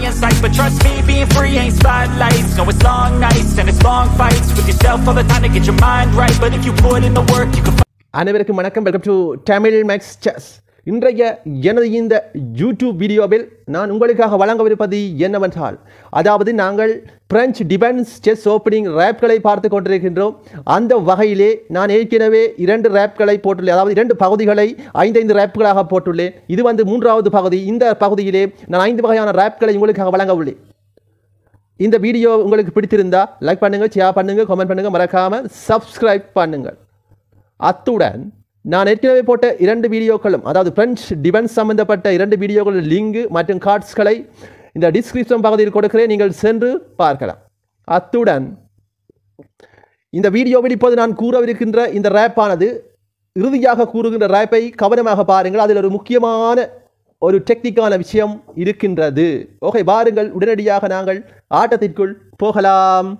in sight But trust me, being free ain't spotlights No, it's long nights and it's long fights With yourself all the time to get your mind right But if you put in the work, you can அனைவருக்கும் வணக்கம் welcome to Tamil max chess இன்றைய எனது இந்த YouTube வீடியோவில் நான் உங்களுக்காக வழங்கவிருப்பது என்னவென்றால் அதாவது நாங்கள் பிரெஞ்சு டிபென்ஸ் செஸ் ஓப்பனிங் ரேப்களை பார்த்து கொண்டிருக்கின்றோம் அந்த வகையிலே நான் ஏற்கனவே இரண்டு ரேப்களை போட்டுள்ளேன் அதாவது இரண்டு பகுதிகளை ஐந்தைந்து ரேப்களாக போட்டுள்ளேன் இது வந்து மூன்றாவது பகுதி இந்த பகுதியிலே நான் ஐந்து வகையான ரேப்களை உங்களுக்காக வழங்க உள்ளேன் இந்த வீடியோ உங்களுக்கு பிடித்திருந்தா லைக் பண்ணுங்கள் ஷேர் பண்ணுங்கள் கமெண்ட் பண்ணுங்கள் மறக்காமல் சப்ஸ்கிரைப் பண்ணுங்கள் அத்துடன் நான் ஏற்கனவே போட்ட இரண்டு வீடியோக்களும் அதாவது பிரெஞ்ச் டிஃபென்ஸ் சம்பந்தப்பட்ட இரண்டு வீடியோக்கள் லிங்கு மற்றும் கார்ட்ஸ்களை இந்த டிஸ்கிரிப்ஷன் பகுதியில் கொடுக்கிறேன் நீங்கள் சென்று பார்க்கலாம் அத்துடன் இந்த வீடியோவில் இப்போது நான் கூறவிருக்கின்ற இந்த ரேப்பானது இறுதியாக கூறுகின்ற ரேப்பை கவனமாக பாருங்கள் அதில் ஒரு முக்கியமான ஒரு டெக்னிக்கான விஷயம் இருக்கின்றது ஓகே பாருங்கள் உடனடியாக நாங்கள் ஆட்டத்திற்குள் போகலாம்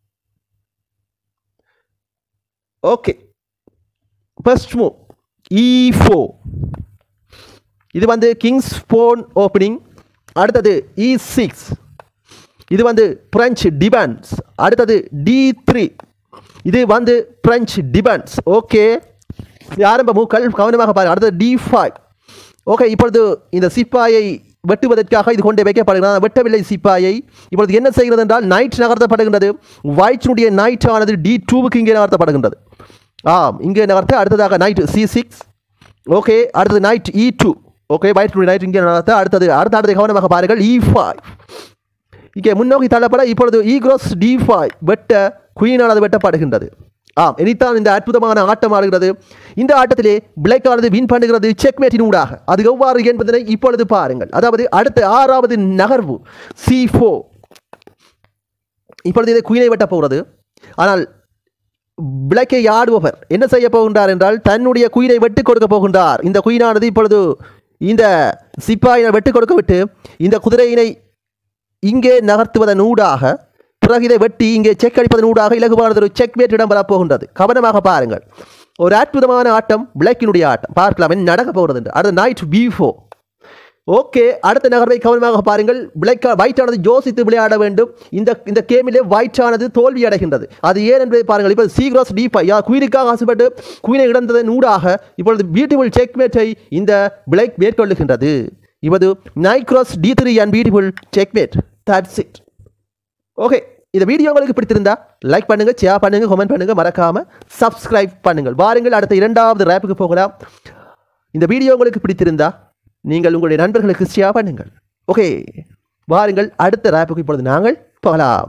okay first move E four இது வந்து கிங்ஸ் ஃபோன் ஓப்பனிங் அடுத்தது இ சிக்ஸ் இது வந்து பிரெஞ்சு டிபன்ஸ் அடுத்தது டி த்ரீ இது வந்து பிரெஞ்சு டிபன்ஸ் ஓகே இது ஆரம்ப மூக்கள் கவனமாக பாருங்கள் அடுத்தது டி ஃபைவ் ஓகே இப்பொழுது இந்த சிப்பாயை வெட்டுவதற்காக இது கொண்டு வைக்கப்படுகிறது வெட்டவில்லை சிப்பாயை இப்பொழுது என்ன செய்கிறது என்றால் நைட் நகர்த்தப்படுகின்றது ஒயிட்ஸினுடைய நைட் ஆனது டி டூவுக்கு இங்கே நகர்த்தப்படுகின்றது ஆம் இங்கே நகர்த்த அடுத்ததாக நைட் சி சிக்ஸ் ஓகே அடுத்தது knight E two okay white knight இங்கே நகர்த்த அடுத்தது அடுத்த அடுத்த கவனமாக பாருங்கள் இ ஃபைவ் இங்கே முன்னோக்கி தள்ளப்பட இப்பொழுது இ கிராஸ் டி ஃபைவ் வெட்ட குயினானது வெட்டப்படுகின்றது ஆம் இனித்தான் இந்த அற்புதமான ஆட்டம் ஆடுகிறது இந்த ஆட்டத்திலே பிளாக் ஆனது வின் பண்ணுகிறது செக்மேட்டின் ஊடாக அது எவ்வாறு என்பதனை இப்பொழுது பாருங்கள் அதாவது அடுத்த ஆறாவது நகர்வு சி ஃபோர் இப்பொழுது இதை குயினை வெட்ட போகிறது ஆனால் பிளக்கை ஆடுபவர் என்ன செய்ய போகின்றார் என்றால் தன்னுடைய குயினை வெட்டு கொடுக்க போகின்றார் இந்த குயினானது இப்பொழுது இந்த சிப்பாயினை வெட்டு கொடுக்க விட்டு இந்த குதிரையினை இங்கே நகர்த்துவதன் ஊடாக பிறகு இதை வெட்டி இங்கே செக் அடிப்பதன் ஊடாக இலகுவானது ஒரு செக் மேட் இடம் வரப்போகின்றது கவனமாக பாருங்கள் ஒரு அற்புதமான ஆட்டம் பிளாக்கினுடைய ஆட்டம் பார்க்கலாம் என்ன நடக்க போகிறது என்று அடுத்த நைட் பி ஃபோர் ஓகே அடுத்த நகர்வை கவனமாக பாருங்கள் பிளாக் ஒயிட்டானது யோசித்து விளையாட வேண்டும் இந்த இந்த கேமிலே ஒயிட்டானது தோல்வி அடைகின்றது அது ஏன் என்பதை பாருங்கள் இப்போ சீக்ரோஸ் டி ஃபைவ் குயினுக்காக ஆசைப்பட்டு குயினை இழந்ததன் ஊடாக இப்பொழுது பியூட்டிஃபுல் செக்மேட்டை இந்த பிளாக் மேற்கொள்ளுகின்றது இப்போது knight cross D three and beautiful checkmate that's it okay இந்த வீடியோ உங்களுக்கு பிடித்திருந்தா லைக் பண்ணுங்கள் ஷேர் பண்ணுங்கள் கமெண்ட் பண்ணுங்கள் மறக்காமல் சப்ஸ்கிரைப் பண்ணுங்கள் வாருங்கள் அடுத்த இரண்டாவது ரேப்புக்கு போகலாம் இந்த வீடியோ உங்களுக்கு பிடித்திருந்தா நீங்கள் உங்களுடைய நண்பர்களுக்கு ஷேர் பண்ணுங்கள் ஓகே வாருங்கள் அடுத்த ரேப்புக்கு இப்பொழுது நாங்கள் போகலாம்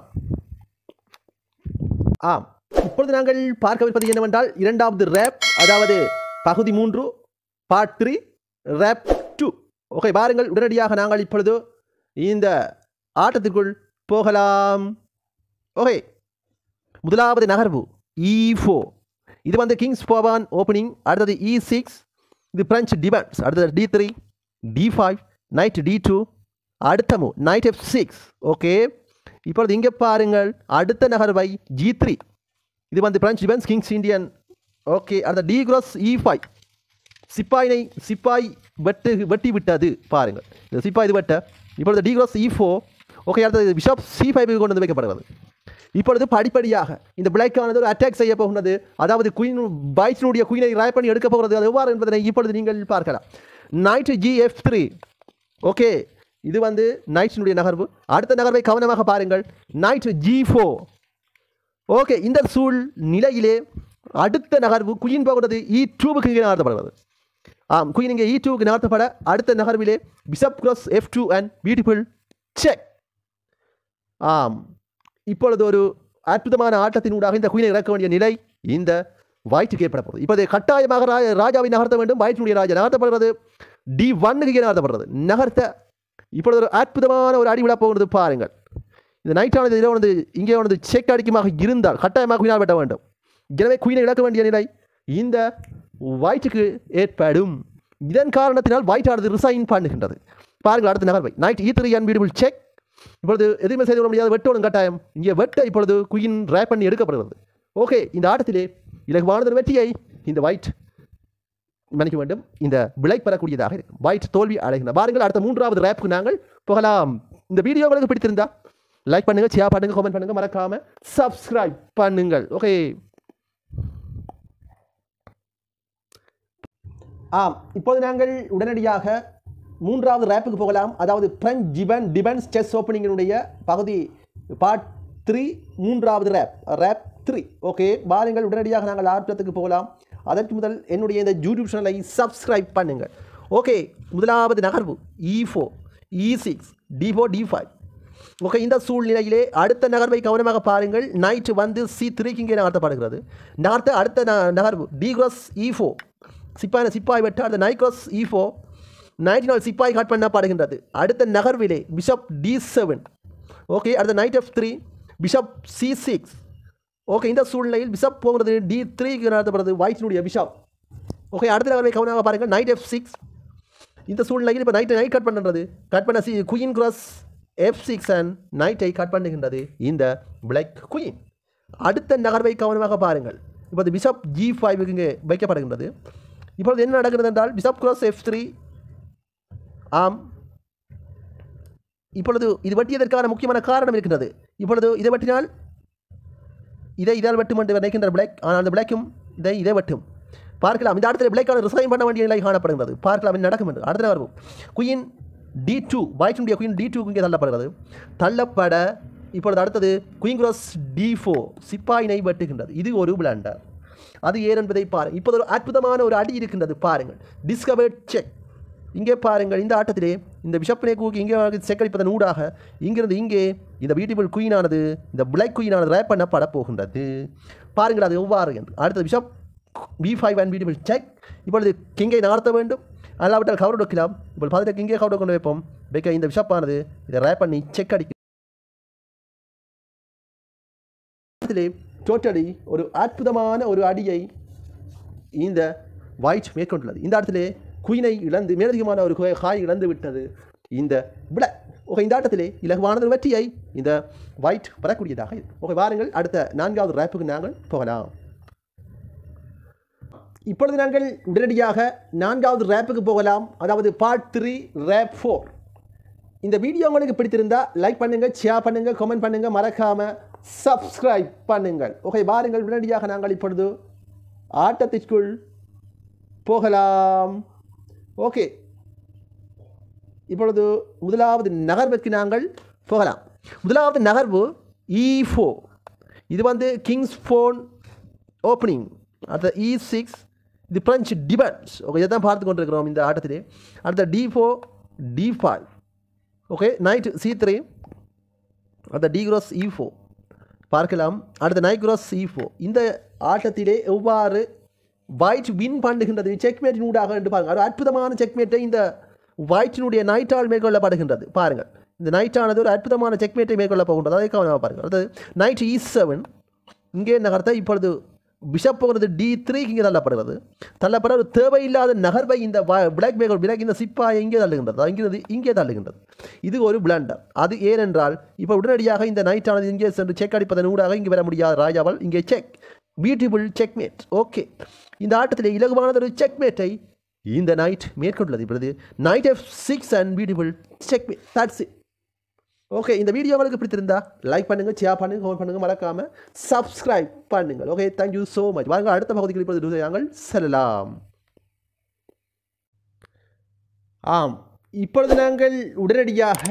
ஆம் இப்பொழுது நாங்கள் பார்க்கவிருப்பது என்னவென்றால் இரண்டாவது ரேப் அதாவது பகுதி மூன்று part three trap two okay பாருங்கள் உடனடியாக நாங்கள் இப்பொழுது இந்த ஆட்டத்திற்குள் போகலாம் ஓகே முதலாவது நகர்வு இ ஃபோர் இது வந்து கிங்ஸ் போவான் ஓப்பனிங் அடுத்தது இ சிக்ஸ் இது பிரெஞ்சு டிபன்ஸ் அடுத்தது D three D five knight D two அடுத்த மூ நைட் எஃப் சிக்ஸ் ஓகே இப்பொழுது இங்கே பாருங்கள் அடுத்த நகர்வை ஜி த்ரீ இது வந்து French defence kings Indian okay அடுத்த டி கிராஸ் இ ஃபைவ் சிப்பாயினை சிப்பாய் வெட்டு வெட்டி விட்டது பாருங்கள் இந்த சிப்பாய் இது வெட்ட இப்பொழுது D cross E four okay அடுத்தது பிஷப் சி ஃபைவ் கொண்டு வந்து வைக்கப்படுகிறது இப்பொழுது படிப்படியாக இந்த பிளாக்கானது ஒரு அட்டாக் செய்ய போகிறது அதாவது குயின் பாய்ஸினுடைய குயினை ராய் பண்ணி எடுக்க போகிறது அது எவ்வாறு என்பதனை இப்பொழுது நீங்கள் பார்க்கலாம் knight G F three okay இது வந்து நைட்ஸினுடைய நகர்வு அடுத்த நகர்வை கவனமாக பாருங்கள் நைட் ஜி ஃபோர் ஓகே இந்த சூழ் நிலையிலே அடுத்த நகர்வு குயின் போகிறது இ டூவுக்கு இங்கே நகர்த்தப்படுகிறது ஆம் குயின் இங்கே இ டூவுக்கு நகர்த்தப்பட அடுத்த நகர்விலே bishop cross F two and beautiful check ஆம் இப்பொழுது ஒரு அற்புதமான ஆட்டத்தினூடாக இந்த குயினை இறக்க வேண்டிய நிலை இந்த ஒயிட்டுக்கு ஏற்படப்படுது இப்போது கட்டாயமாக ரா ராஜாவை நகர்த்த வேண்டும் ஒயிட்டினுடைய ராஜா நகர்த்தப்படுறது டி ஒன்னுக்கு நகர்த்தப்படுறது நகர்த்த இப்பொழுது ஒரு அற்புதமான ஒரு அடி விழா போகிறது பாருங்கள் இந்த நைட்டானது இதில் வந்து இங்கே வந்து செக் அடிக்குமாக இருந்தால் கட்டாயமாக குயினால் வெட்ட வேண்டும் எனவே குயினை இழக்க வேண்டிய நிலை இந்த ஒயிட்டுக்கு ஏற்படும் இதன் காரணத்தினால் ஒயிட் ஆனது ரிசைன் பண்ணுகின்றது பாருங்கள் அடுத்த நகர்வை knight E three and beautiful check இப்பொழுது எதுவுமே செய்து விட முடியாது வெட்டோடும் கட்டாயம் இங்கே வெட்ட இப்பொழுது குயின் ரேப் பண்ணி எடுக்கப்படுகிறது ஓகே இந்த ஆட்டத்திலே இலகுவானதொரு வெற்றியை இந்த ஒயிட் மன்னிக்க வேண்டும் இந்த விலை பெறக்கூடியதாக இருக்கும் ஒயிட் தோல்வி அடைகின்ற பாருங்கள் அடுத்த மூன்றாவது ரேப்புக்கு நாங்கள் போகலாம் இந்த வீடியோ உங்களுக்கு பிடித்திருந்தா லைக் பண்ணுங்க ஷேர் பண்ணுங்க கமெண்ட் பண்ணுங்க மறக்காம சப்ஸ்கிரைப் பண்ணுங்கள் ஓகே ஆம் இப்போது நாங்கள் உடனடியாக மூன்றாவது ரேப்புக்கு போகலாம் அதாவது பிரெஞ்ச் ஜிபன் டிபன்ஸ் செஸ் ஓப்பனிங்கினுடைய பகுதி பார்ட் த்ரீ மூன்றாவது ரேப் ரேப் த்ரீ ஓகே பாருங்கள் உடனடியாக நாங்கள் ஆட்டத்துக்கு போகலாம் அதற்கு முதல் என்னுடைய இந்த யூடியூப் சேனலை சப்ஸ்கிரைப் பண்ணுங்கள் ஓகே முதலாவது நகர்வு E four E six D four D five okay இந்த சூழ்நிலையிலே அடுத்த நகர்வை கவனமாக பாருங்கள் நைட்டு வந்து சி த்ரீக்கு இங்கே நகர்த்தப்படுகிறது நகர்த்த அடுத்த ந- நகர்வு டி கிராஸ் இ ஃபோர் சிப்பாய் சிப்பாய் வெட்ட அடுத்த நை கிராஸ் இ ஃபோர் நைட் நாள் சிப்பாய் காட் பண்ணப்படுகின்றது அடுத்த நகர்விலே பிஷப் டி செவன் ஓகே அடுத்த knight F three bishop C six okay இந்த சூழ்நிலையில் பிஷப் போகிறது டி த்ரீக்கு நடத்தப்படுறது ஒயிட்டினுடைய பிஷப் ஓகே அடுத்த நகர்வை கவனமாக பாருங்கள் நைட் எஃப் சிக்ஸ் இந்த சூழ்நிலையில் இப்போ நைட்டை நைட் கட் பண்ணுறது கட் பண்ண C queen cross F six and நைட்டை கட் பண்ணுகின்றது இந்த பிளாக் குயின் அடுத்த நகர்வை கவனமாக பாருங்கள் இப்போது பிஷப் ஜி ஃபைவுக்கு இங்கே வைக்கப்படுகின்றது இப்பொழுது என்ன நடக்கிறது என்றால் பிஷப் கிராஸ் எஃப் த்ரீ ஆம் இப்பொழுது இது வெட்டியதற்கான முக்கியமான காரணம் இருக்கின்றது இப்பொழுது இதை வெட்டினால் இதை இதால் வெட்டும் என்று நினைக்கின்ற பிளாக் ஆனால் அந்த பிளாக்கும் இதை இதை வெட்டும் பார்க்கலாம் இந்த இடத்துல பிளாக்கான ரிசைன் பண்ண வேண்டிய நிலை காணப்படுகிறது பார்க்கலாம் என்ன நடக்கும் என்று அடுத்த நகர்வு குயின் டி டூ ஒயிட்டினுடைய குயின் டி டூ இங்கே தள்ளப்படுகிறது தள்ளப்பட இப்பொழுது அடுத்தது குயின் கிராஸ் டி ஃபோர் சிப்பாயினை வெட்டுகின்றது இது ஒரு பிளாண்டர் அது ஏன் என்பதை பாருங்கள் இப்போது ஒரு அற்புதமான ஒரு அடி இருக்கின்றது பாருங்கள் டிஸ்கவர்ட் செக் இங்கே பாருங்கள் இந்த ஆட்டத்திலே இந்த பிஷப்பினை கூக்கி இங்கே செக்கடிப்பதன் ஊடாக இங்கிருந்து இங்கே இந்த பியூட்டிஃபுல் குயினானது இந்த பிளாக் குயினானது ரேப் பண்ணப்பட போகின்றது பாருங்கள் அது எவ்வாறு என்று அடுத்தது bishop B five and beautiful check இப்பொழுது கிங்கை நகர்த்த வேண்டும் அல்லாவிட்டால் கவர் வைக்கலாம் இப்பொழுது பதில் கிங்கே கவர் கொண்டு வைப்போம் வைக்க இந்த பிஷப்பானது இதை ரேப் பண்ணி செக் அடிக்கும் இதிலே டோட்டலி ஒரு அற்புதமான ஒரு அடியை இந்த ஒயிட் மேற்கொண்டுள்ளது இந்த இடத்திலே குயினை இழந்து மேலதிகமான ஒரு குய- காய் இழந்து விட்டது இந்த பிளாக் ஓகே இந்த ஆட்டத்திலே இலகுவானது ஒரு வெற்றியை இந்த ஒயிட் பெறக்கூடியதாக இருக்கு ஓகே வாருங்கள் அடுத்த நான்காவது ரேப்புக்கு நாங்கள் போகலாம் இப்பொழுது நாங்கள் உடனடியாக நான்காவது ரேப்புக்கு போகலாம் அதாவது பார்ட் த்ரீ ரேப் ஃபோர் இந்த வீடியோ உங்களுக்கு பிடித்திருந்தா லைக் பண்ணுங்க ஷேர் பண்ணுங்க கமெண்ட் பண்ணுங்க மறக்காம சப்ஸ்கிரைப் பண்ணுங்கள் ஓகே வாருங்கள் உடனடியாக நாங்கள் இப்பொழுது ஆட்டத்திற்குள் போகலாம் ஓகே இப்பொழுது முதலாவது நகர்வுக்கு நாங்கள் போகலாம் முதலாவது நகர்வு இ ஃபோர் இது வந்து கிங்ஸ் ஃபோன் ஓப்பனிங் அடுத்த இ சிக்ஸ் இது பிரெஞ்சு டிபன்ஸ் ஓகே இதை தான் பார்த்து கொண்டிருக்கிறோம் இந்த ஆட்டத்திலே அடுத்த D four D five okay knight C three அடுத்த டி கிராஸ் இ ஃபோர் பார்க்கலாம் அடுத்த நைட் கிராஸ் இ ஃபோர் இந்த ஆட்டத்திலே எவ்வாறு ஒயிட் வின் பண்ணுகின்றது செக்மேட்டின் ஊடாக என்று பாருங்கள் ஒரு அற்புதமான செக்மேட்டை இந்த ஒயிட்டினுடைய நைட்டால் மேற்கொள்ளப்படுகின்றது பாருங்கள் இந்த நைட்டானது ஒரு அற்புதமான செக்மேட்டை மேற்கொள்ள போகின்றது அதை கவனமாக பாருங்கள் அடுத்தது நைட் இ செவன் இங்கே நகர்த்த இப்பொழுது பிஷப் போகிறது டி த்ரீக்கு இங்கே தள்ளப்படுகிறது தள்ளப்பட ஒரு தேவையில்லாத நகர்வை இந்த பிளாக் மேக்கர் பிளாக் இந்த சிப்பாயை இங்கே தள்ளுகின்றது இங்கிருந்து இங்கே தள்ளுகின்றது இது ஒரு பிளண்டர் அது ஏனென்றால் இப்போ உடனடியாக இந்த நைட்டானது இங்கே சென்று செக் அடிப்பதன் ஊடாக இங்கே வர முடியாத ராஜாவால் இங்கே செக் பியூட்டிஃபுல் செக்மேட் ஓகே இந்த ஆட்டத்தில் இலகுவானது ஒரு செக்மேட்டை இந்த நைட் மேற்கொண்டுள்ளது இப்பொழுது knight F six and beautiful checkmate that's it okay இந்த வீடியோ உங்களுக்கு பிடித்திருந்தா லைக் பண்ணுங்க ஷேர் பண்ணுங்க கமெண்ட் பண்ணுங்க மறக்காம சப்ஸ்கிரைப் பண்ணுங்கள் ஓகே தேங்க்யூ ஸோ மச் வாங்க அடுத்த பகுதிக்கு இப்பொழுது நாங்கள் செல்லலாம் ஆம் இப்பொழுது நாங்கள் உடனடியாக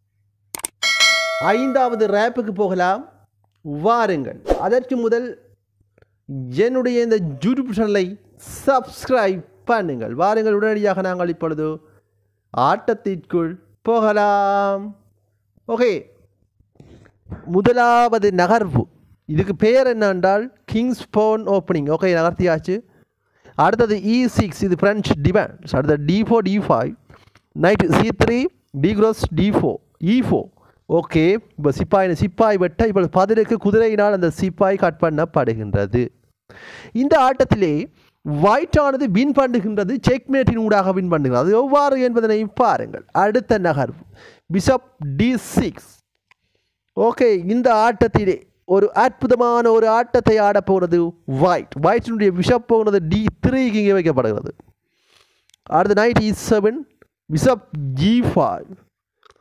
ஐந்தாவது ரேப்புக்கு போகலாம் வாருங்கள் அதற்கு முதல் என்னுடைய இந்த யூடியூப் சேனலை சப்ஸ்கிரைப் பண்ணுங்கள் வாருங்கள் உடனடியாக நாங்கள் இப்பொழுது ஆட்டத்திற்குள் போகலாம் ஓகே முதலாவது நகர்வு இதுக்கு பெயர் என்னென்றால் கிங்ஸ் போன் ஓப்பனிங் ஓகே நகர்த்தியாச்சு அடுத்தது இ சிக்ஸ் இது ஃப்ரெஞ்ச் டிபேண்ட்ஸ் அடுத்தது D four D five knight C three D cross D four E four okay இப்போ சிப்பாய் சிப்பாய் வெட்ட இப்போ பதிலுக்கு குதிரையினால் அந்த சிப்பாய் கட் பண்ணப்படுகின்றது இந்த ஆட்டத்திலே ஒயிட்டானது வின் பண்ணுகின்றது செக்மேட்டின் ஊடாக வின் பண்ணுகிறது அது எவ்வாறு என்பதனை பாருங்கள் அடுத்த நகர்வு பிஷப் டி சிக்ஸ் ஓகே இந்த ஆட்டத்திலே ஒரு அற்புதமான ஒரு ஆட்டத்தை ஆடப் போகிறது ஒயிட் ஒயிட்டினுடைய பிஷப் போகிறது டி த்ரீக்கு இங்கே வைக்கப்படுகிறது அடுத்த knight E seven bishop G five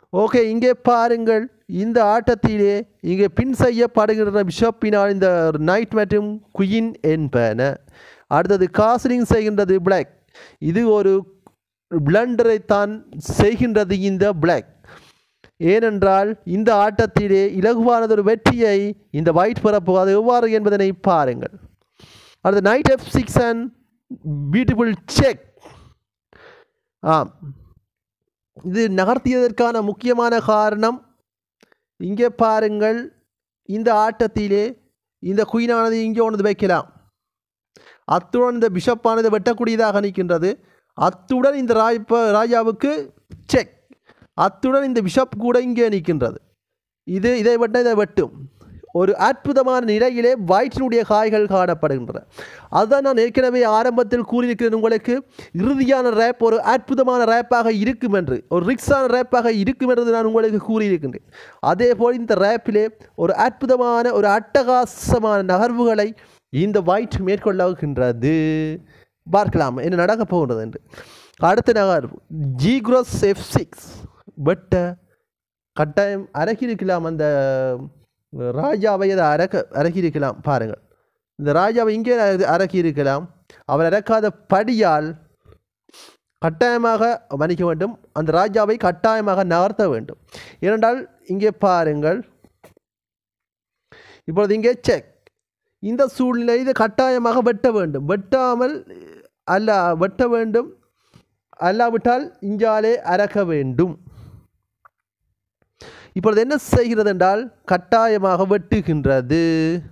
okay இங்கே பாருங்கள் இந்த ஆட்டத்திலே இங்கே பின் செய்யப்படுகின்ற பிஷப்பினால் இந்த நைட் மற்றும் குயின் என்பன அடுத்தது காசலிங் செய்கின்றது பிளாக் இது ஒரு பிளண்டரை தான் செய்கின்றது இந்த பிளாக் ஏனென்றால் இந்த ஆட்டத்திலே இலகுவானது ஒரு வெற்றியை இந்த ஒயிட் பெறப்போவது எவ்வாறு என்பதனை பாருங்கள் அடுத்து knight F six and beautiful check ஆம் இது நகர்த்தியதற்கான முக்கியமான காரணம் இங்கே பாருங்கள் இந்த ஆட்டத்திலே இந்த குயினானது இங்கே ஒன்று வைக்கலாம் அத்துடன் இந்த பிஷப்பானது வெட்டக்கூடியதாக நிற்கின்றது அத்துடன் இந்த ராஜ ராஜாவுக்கு செக் அத்துடன் இந்த பிஷப் கூட இங்கே நிற்கின்றது இது இதை வெட்ட இதை வெட்டும் ஒரு அற்புதமான நிலையிலே வயிற்றினுடைய காய்கள் காணப்படுகின்றன அதுதான் நான் ஏற்கனவே ஆரம்பத்தில் கூறியிருக்கிறேன் உங்களுக்கு இறுதியான ரேப் ஒரு அற்புதமான ரேப்பாக இருக்கும் என்று ஒரு ரிக்ஸான ரேப்பாக இருக்கும் என்று நான் உங்களுக்கு கூறியிருக்கின்றேன் அதே போல் இந்த ரேப்பிலே ஒரு அற்புதமான ஒரு அட்டகாசமான நகர்வுகளை இந்த ஒயிட் மேற்கொள்ளுகின்றது பார்க்கலாம் என்ன நடக்கப் போகின்றது என்று அடுத்த நகர்வு G cross F six but கட்டாயம் அரக்கியிருக்கலாம் அந்த ராஜாவை அதை அரக்க அரக்கியிருக்கலாம் பாருங்கள் இந்த ராஜாவை இங்கே அரக்கியிருக்கலாம் அவர் அரக்காத படியால் கட்டாயமாக மன்னிக்க வேண்டும் அந்த ராஜாவை கட்டாயமாக நகர்த்த வேண்டும் ஏனென்றால் இங்கே பாருங்கள் இப்பொழுது இங்கே செக் இந்த சூழ்நிலை இது கட்டாயமாக வெட்ட வேண்டும் வெட்டாமல் அல்ல வெட்ட வேண்டும் அல்லாவிட்டால் இஞ்சாலே அறக்க வேண்டும் இப்பொழுது என்ன செய்கிறது என்றால் கட்டாயமாக வெட்டுகின்றது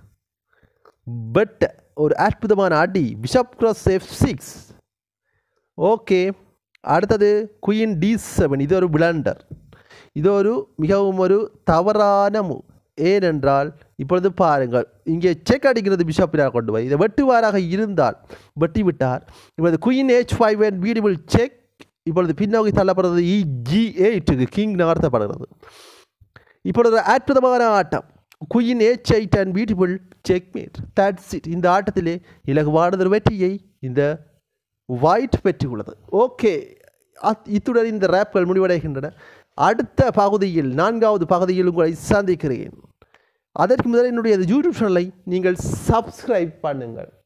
வெட்ட ஒரு அற்புதமான அடி bishop cross F six okay அடுத்தது குயின் டி செவன் இது ஒரு பிளண்டர் இது ஒரு மிகவும் ஒரு தவறான மூவ் ஏனென்றால் இப்பொழுது பாருங்கள் இங்கே செக் அடிக்கிறது பிஷப்பினால் கொண்டு போய் இதை வெட்டுவாராக இருந்தால் வெட்டி விட்டார் இப்பொழுது queen H five and beautiful check இப்பொழுது பின்னோக்கி தள்ளப்படுறது இ ஜி எயிட்டுக்கு கிங் நகர்த்தப்படுகிறது இப்பொழுது ஒரு அற்புதமான ஆட்டம் queen H eight and beautiful checkmate that's it இந்த ஆட்டத்திலே இலகுவானதொரு வெற்றியை இந்த ஒயிட் பெற்றுள்ளது ஓகே அத் இத்துடன் இந்த ரேப்கள் முடிவடைகின்றன அடுத்த பகுதியில் நான்காவது பகுதியில் உங்களை சந்திக்கிறேன் அதற்கு முதல் என்னுடைய யூடியூப் சேனலை நீங்கள் சப்ஸ்கிரைப் பண்ணுங்கள்